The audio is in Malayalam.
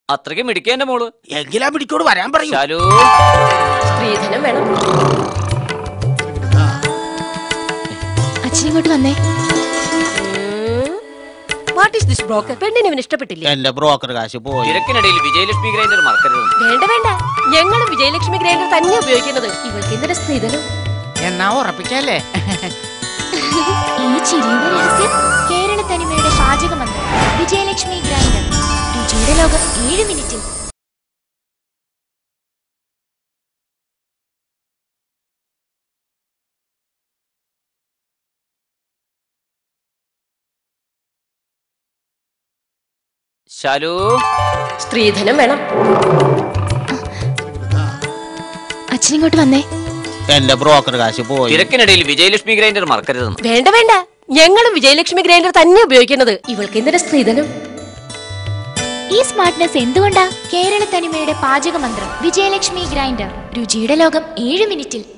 അത്രയ്ക്ക് മിടിക്കുക എന്റെ മോള് എങ്കിലാ പിടിക്കോട് വരാൻ പറയൂ ശാലു സ്ത്രീധനം വേണം അച്ഛൻ ഇങ്ങോട്ട് വന്നേ വാട്ട് ഈസ് ദിസ് ബ്രോക്കർ പെണ്ണിന് ഇവന് ഇഷ്ടപ്പെട്ടില്ലേ എന്റെ ബ്രോക്കർ കാശ് പോയി തിരക്കിനിടയിൽ വിജയലക്ഷ്മി ഗ്രൈൻഡർ മറക്കരുത് വേണ്ട വേണ്ട ഞങ്ങൾ വിജയലക്ഷ്മി ഗ്രൈൻഡർ തന്നെ ഉപയോഗിക്കുന്നത് ഇവൾക്ക് എന്തിനാ സ്ത്രീധനം എന്നാ ഉറപ്പിക്കല്ലേ ഈ ചിരിയുടെ രഹസ്യം കേരള തനിമയുടെ പാചകമന്ത്രം വിജയലക്ഷ്മി ഗ്രൈൻഡർ രുചിയുടെ ലോകം ഏഴ് മിനിറ്റിൽ ശാലു സ്ത്രീധനം വേണം അച്ഛൻ ഇങ്ങോട്ട് വന്നേ എന്റെ ബ്രോക്കർ കാശ് പോയി തിരക്കിനിടയിൽ വിജയലക്ഷ്മി ഗ്രൈൻഡർ മറക്കരുതെന്ന് വേണ്ട വേണ്ട ഞങ്ങളും വിജയലക്ഷ്മി ഗ്രൈൻഡർ തന്നെ ഉപയോഗിക്കുന്നത് ഇവൾക്ക് എന്തിനാ സ്ത്രീധനം ഈ സ്മാർട്ട്നെസ് എന്തുകൊണ്ടാ കേരള തനിമയുടെ പാചകമന്ത്രം വിജയലക്ഷ്മി ഗ്രൈൻഡർ രുചിയുടെ ലോകം ഏഴ് മിനിറ്റിൽ